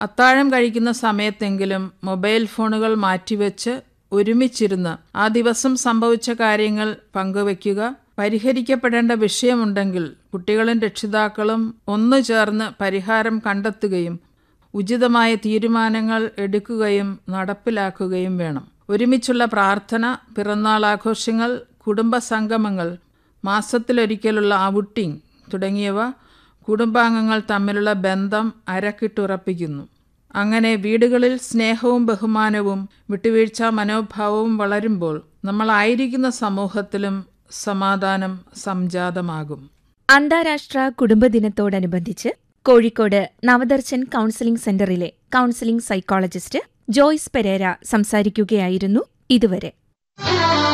അത്താഴം കഴിക്കുന്ന സമയത്തെങ്കിലും മൊബൈൽ ഫോണുകൾ മാറ്റിവെച്ച് ഒരുമിച്ചിരുന്ന് ആ ദിവസം സംഭവിച്ച കാര്യങ്ങൾ പങ്കുവയ്ക്കുക പരിഹരിക്കപ്പെടേണ്ട വിഷയമുണ്ടെങ്കിൽ കുട്ടികളും രക്ഷിതാക്കളും ഒന്നു ചേർന്ന് പരിഹാരം കണ്ടെത്തുകയും ഉചിതമായ തീരുമാനങ്ങൾ എടുക്കുകയും നടപ്പിലാക്കുകയും വേണം ഒരുമിച്ചുള്ള പ്രാർത്ഥന പിറന്നാൾ ആഘോഷങ്ങൾ കുടുംബ സംഗമങ്ങൾ മാസത്തിലൊരിക്കലുള്ള ഔട്ടിംഗ് തുടങ്ങിയവ കുടുംബാംഗങ്ങൾ തമ്മിലുള്ള ബന്ധം അരക്കിട്ടുറപ്പിക്കുന്നു അങ്ങനെ വീടുകളിൽ സ്നേഹവും ബഹുമാനവും വിട്ടുവീഴ്ച മനോഭാവവും വളരുമ്പോൾ നമ്മളായിരിക്കുന്ന സമൂഹത്തിലും സമാധാനം സംജാതമാകും അന്താരാഷ്ട്ര കുടുംബദിനത്തോടനുബന്ധിച്ച് കോഴിക്കോട് നവദർശൻ കൗൺസിലിംഗ് സെന്ററിലെ കൗൺസിലിംഗ് സൈക്കോളജിസ്റ്റ് ജോയ്സ് പെരേര സംസാരിക്കുകയായിരുന്നു ഇതുവരെ